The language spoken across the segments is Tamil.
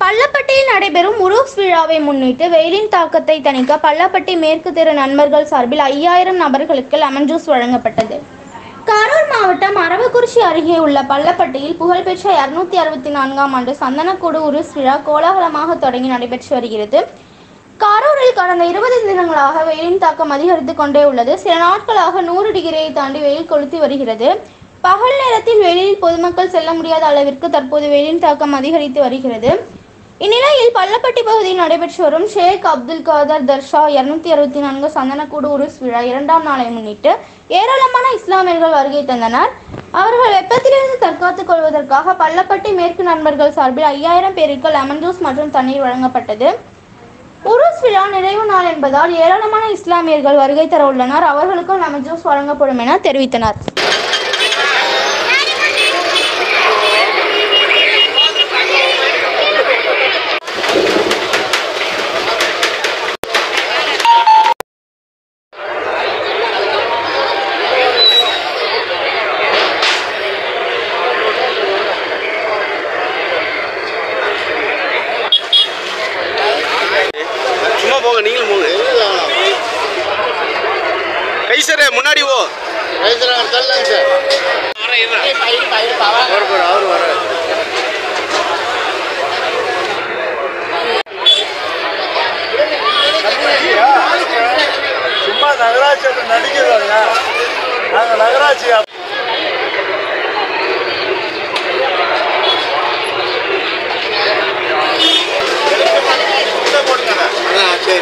பள்ளப்பட்டியில் நடைபெறும் உருஸ் விழாவை முன்னிட்டு வெயிலின் தாக்கத்தை தணிக்க பள்ளப்பட்டி மேற்கு தெரு நண்பர்கள் சார்பில் ஐயாயிரம் நபர்களுக்கு லெமன் ஜூஸ் வழங்கப்பட்டது கரூர் மாவட்டம் அரவக்குறிச்சி அருகே உள்ள பள்ளப்பட்டியில் புகழ்பெற்ற இருநூத்தி அறுபத்தி நான்காம் ஆண்டு சந்தனக்கூடு உருஸ் விழா கோலாகலமாக தொடங்கி நடைபெற்று வருகிறது கரூரில் கடந்த இருபது தினங்களாக வெயிலின் தாக்கம் அதிகரித்து கொண்டே உள்ளது சில நாட்களாக நூறு டிகிரியை தாண்டி வெயில் கொளுத்தி வருகிறது பகல் நேரத்தில் வெளியில் பொதுமக்கள் செல்ல முடியாத அளவிற்கு தற்போது வெயிலின் தாக்கம் அதிகரித்து வருகிறது இந்நிலையில் பள்ளப்பட்டி பகுதியில் நடைபெற்று வரும் ஷேக் அப்துல் காதர் தர்ஷா இருநூத்தி அறுபத்தி நான்கு சந்தனக்கூடு உருஸ் விழா இரண்டாம் நாளை முன்னிட்டு ஏராளமான இஸ்லாமியர்கள் வருகை தந்தனர் அவர்கள் வெப்பத்திலிருந்து தற்காத்துக் கொள்வதற்காக பள்ளப்பட்டி மேற்கு நண்பர்கள் சார்பில் ஐயாயிரம் பேருக்கு லெமன் ஜூஸ் மற்றும் தண்ணீர் வழங்கப்பட்டது உருஸ் விழா நிறைவு நாள் என்பதால் ஏராளமான இஸ்லாமியர்கள் வருகை தர உள்ளனர் அவர்களுக்கும் லெமன் ஜூஸ் வழங்கப்படும் என தெரிவித்தனர் சும்மா போங்க நீங்களும் போங்க கை சார் முன்னாடி ஓ வர போற அவரு வர சும்மா நகராட்சி அப்படி நடிக்கிறோம்ல நாங்கள் நகராட்சி சரி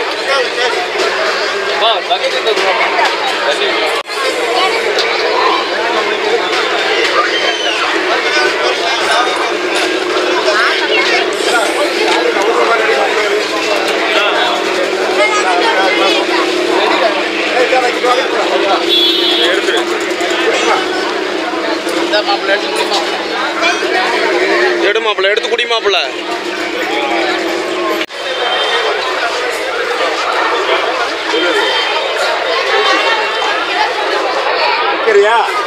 எடு மாப்பிள்ள எடுத்து குடி மாப்பிள்ள இருக்கிறியா